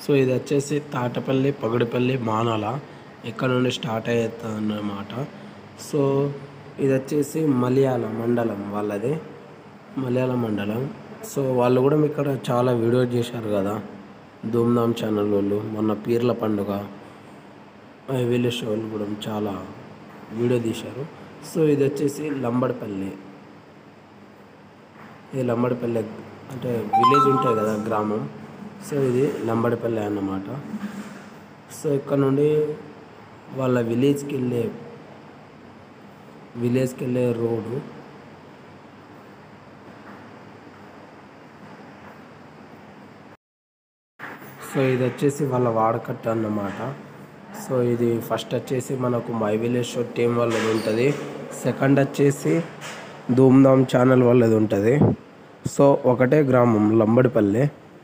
so ఇది వచ్చేసి తాటపల్లి పగడిపల్లి మానాల ఇక్కడ నుండి స్టార్ట్ అవుతుంది అన్నమాట సో ఇది వచ్చేసి మలయాళ మండలం వాళ్ళది మలయాళ మండలం సో వాళ్ళు కూడా ఇక్కడ చాలా వీడియోస్ చేశారు కదా ధూమ్ధామ్ ఛానల్ వాళ్ళు మొన్న పీర్ల పండుగ విలేజ్ వాళ్ళు కూడా చాలా వీడియో తీశారు సో ఇది వచ్చేసి లంబడపల్లి ఇది లంబడపల్లి అంటే విలేజ్ ఉంటుంది కదా గ్రామం సో ఇది లంబడపల్లి అన్నమాట సో ఇక్కడ నుండి వాళ్ళ విలేజ్కి వెళ్ళే విలేజ్కి వెళ్ళే రోడ్డు సో ఇది వచ్చేసి వాళ్ళ వాడకట్టు అన్నమాట సో ఇది ఫస్ట్ వచ్చేసి మనకు మై విలేజ్ షో టీం వాళ్ళది ఉంటుంది సెకండ్ వచ్చేసి ధూమ్ధామ్ ఛానల్ వాళ్ళది ఉంటుంది సో ఒకటే గ్రామం లంబడిపల్లి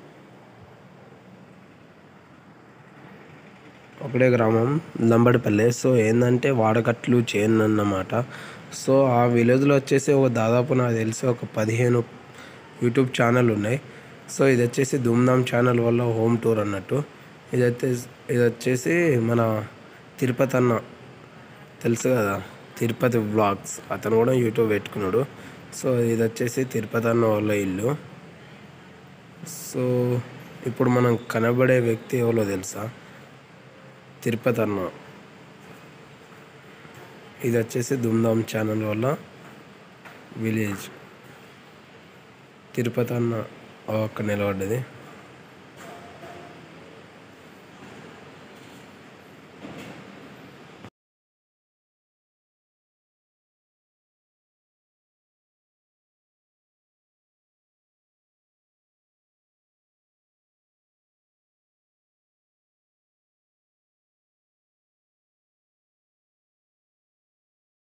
ఒకటే గ్రామం లంబడిపల్లి సో ఏంటంటే వాడకట్లు చేన్ అన్నమాట సో ఆ విలేజ్లో వచ్చేసి ఒక దాదాపు నాకు తెలిసి ఒక పదిహేను యూట్యూబ్ ఛానల్ ఉన్నాయి సో ఇది వచ్చేసి ధూమ్ధామ్ ఛానల్ వల్ల హోమ్ టూర్ అన్నట్టు ఇది వచ్చేసి ఇది వచ్చేసి మన తిరుపతి అన్న తెలుసు కదా తిరుపతి బ్లాగ్స్ అతను కూడా యూట్యూబ్ పెట్టుకున్నాడు సో ఇది వచ్చేసి తిరుపతి అన్న వాళ్ళ ఇల్లు సో ఇప్పుడు మనం కనబడే వ్యక్తి ఎవరో తెలుసా తిరుపతి అన్న ఇది వచ్చేసి ధూమ్ధామ్ ఛానల్ వల్ల విలేజ్ తిరుపతి అన్న ఒక్క నిలబడ్డది